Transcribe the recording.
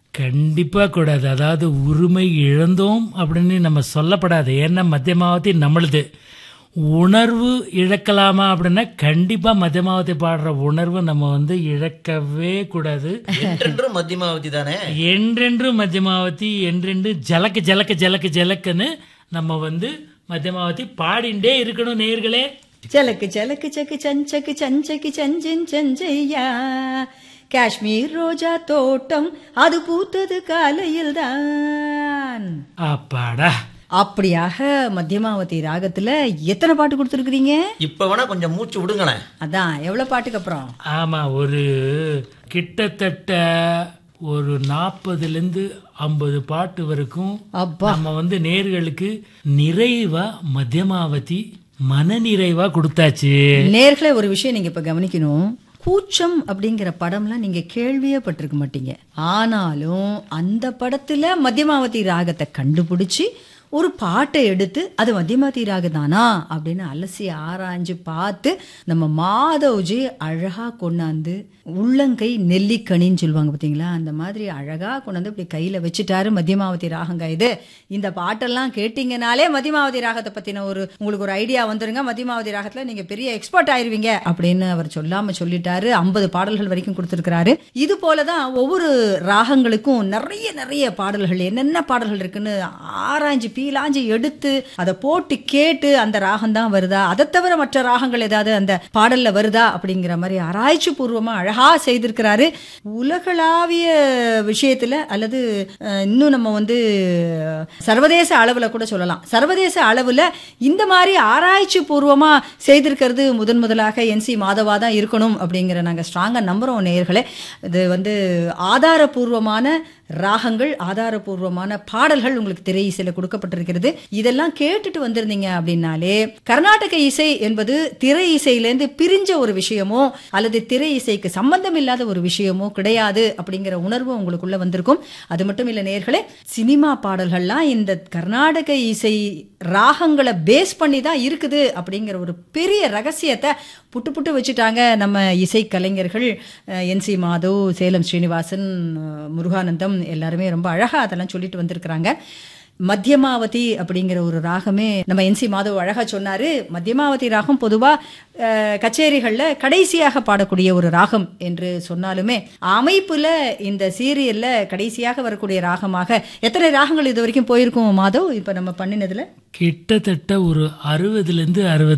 கண்டிப்பா கூடாது அதாவது உரிமை இழந்தோம் அப்படின்னு நம்ம சொல்லப்படாது ஏன்னா மத்தியமாவதி நம்மளுது உணர்வு இழக்கலாமா அப்படின்னா கண்டிப்பா மத்தியமாவதி பாடுற உணர்வு நம்ம வந்து இழக்கவே கூடாது என்றென்றும் மத்தியமாவதி தானே என்றென்றும் மத்தியமாவதி என்றென்று ஜலக்கு ஜலக்கு ஜலக்கு ஜலக்குன்னு நம்ம வந்து மத்தியமாவதி பாடிண்டே இருக்கணும் நேர்களே చలకి చలకి చకి చంచకి చంచకి చంచిన్ చంచయ్யா காஷ்மீர் ரோஜா தோட்டம் அது பூத்தது காலையில் தான் அப்பாடா அப்படியாக மத்தியமாவதி ராகத்துல எத்தனை பாட்டு கொடுத்துருக்கீங்க இப்ப வேணா கொஞ்சம் மூச்சு விடுங்களேன் அதான் எவ்வளவு பாட்டுக்கு அப்புறம் ஆமா ஒரு கிட்டத்தட்ட ஒரு நாற்பதுலேருந்து ஐம்பது பாட்டு வரைக்கும் அப்பா நம்ம வந்து நேர்களுக்கு நிறைவா மத்தியமாவதி மனநிறைவா கொடுத்தாச்சு நேர்களே ஒரு விஷயம் நீங்க இப்ப கவனிக்கணும் கூச்சம் அப்படிங்கிற படம்லாம் நீங்க கேள்வியே பட்டிருக்க மாட்டீங்க ஆனாலும் அந்த படத்துல மத்தியமாவதி ராகத்தை கண்டுபிடிச்சி ஒரு பாட்டை எடுத்து அது மத்தியமாவதி ராகம் தானா அப்படின்னு அலசி ஆராய்ஞ்சு பார்த்து நம்ம மாதவ்ஜி அழகா கொண்டாந்து உள்ளங்கை நெல்லிக்கனின்னு சொல்லுவாங்க பார்த்தீங்களா அந்த மாதிரி அழகா கொண்டாந்து இப்படி கையில வச்சுட்டாரு மத்தியமாவதி ராகங்க இது இந்த பாட்டெல்லாம் கேட்டீங்கனாலே மத்தியமாவதி ராகத்தை பத்தின ஒரு உங்களுக்கு ஒரு ஐடியா வந்துருங்க மத்தியமாவதி ராகத்துல நீங்க பெரிய எக்ஸ்பர்ட் ஆயிருவீங்க அப்படின்னு அவர் சொல்லாம சொல்லிட்டாரு ஐம்பது பாடல்கள் வரைக்கும் கொடுத்திருக்கிறாரு இது போலதான் ஒவ்வொரு ராகங்களுக்கும் நிறைய நிறைய பாடல்கள் என்னென்ன பாடல்கள் இருக்குன்னு ஆராய்ஞ்சு பீலாஞ்சு எடுத்து அதை போட்டு கேட்டு அந்த ராகம் தான் வருதா அதை தவிர மற்ற ராகங்கள் ஏதாவது அந்த பாடல்ல வருதா அப்படிங்கிற மாதிரி ஆராய்ச்சி பூர்வமா அழகா செய்திருக்கிறாரு உலகளாவிய விஷயத்துல அல்லது அஹ், இன்னும் நம்ம வந்து சர்வதேச அளவுல கூட சொல்லலாம் சர்வதேச அளவுல இந்த மாதிரி ஆராய்ச்சி பூர்வமா செய்திருக்கிறது முதன் முதலாக என் சி மாதவா தான் இருக்கணும் அப்படிங்கிற நாங்க ஸ்ட்ராங்கா நம்புறோம் நேயர்களே இது வந்து ஆதாரபூர்வமான ராகங்கள் ஆதாரபூர்வமான பாடல்கள் உங்களுக்கு திரை இசையில கொடுக்கப்பட்டிருக்கிறது இதெல்லாம் கேட்டுட்டு வந்திருந்தீங்க அப்படின்னாலே கர்நாடக இசை என்பது திரை இசையிலேருந்து பிரிஞ்ச ஒரு விஷயமோ அல்லது திரை இசைக்கு சம்பந்தம் இல்லாத ஒரு விஷயமோ கிடையாது அப்படிங்கிற உணர்வு உங்களுக்குள்ள வந்திருக்கும் அது மட்டும் இல்ல நேர்களே சினிமா பாடல்கள்லாம் இந்த கர்நாடக இசை ராகங்களை பேஸ் பண்ணி தான் இருக்குது அப்படிங்கிற ஒரு பெரிய ரகசியத்தை புட்டு புட்டு வச்சுட்டாங்க நம்ம இசை கலைஞர்கள் என் சி மாதவ் சேலம் ஸ்ரீனிவாசன் அஹ், முருகானந்தம் எல்லாருமே ரொம்ப அழகா அதெல்லாம் சொல்லிட்டு வந்திருக்கிறாங்க மத்தியமாவதி அப்படிங்கிற ஒரு ராகமே நம்ம என் சி மாதவ் அழகா சொன்னாரு மத்தியமாவதி ராகம் பொதுவா அஹ், கச்சேரிகள்ல கடைசியாக பாடக்கூடிய ஒரு ராகம் என்று சொன்னாலுமே அமைப்புல இந்த சீரியல்ல கடைசியாக வரக்கூடிய ராகமாக எத்தனை ராகங்கள் இது வரைக்கும் போயிருக்கும் மாதவ் இப்ப நம்ம பண்ணினதுல கிட்டத்தட்ட ஒரு அறுபதுலேருந்து அறுபத்தி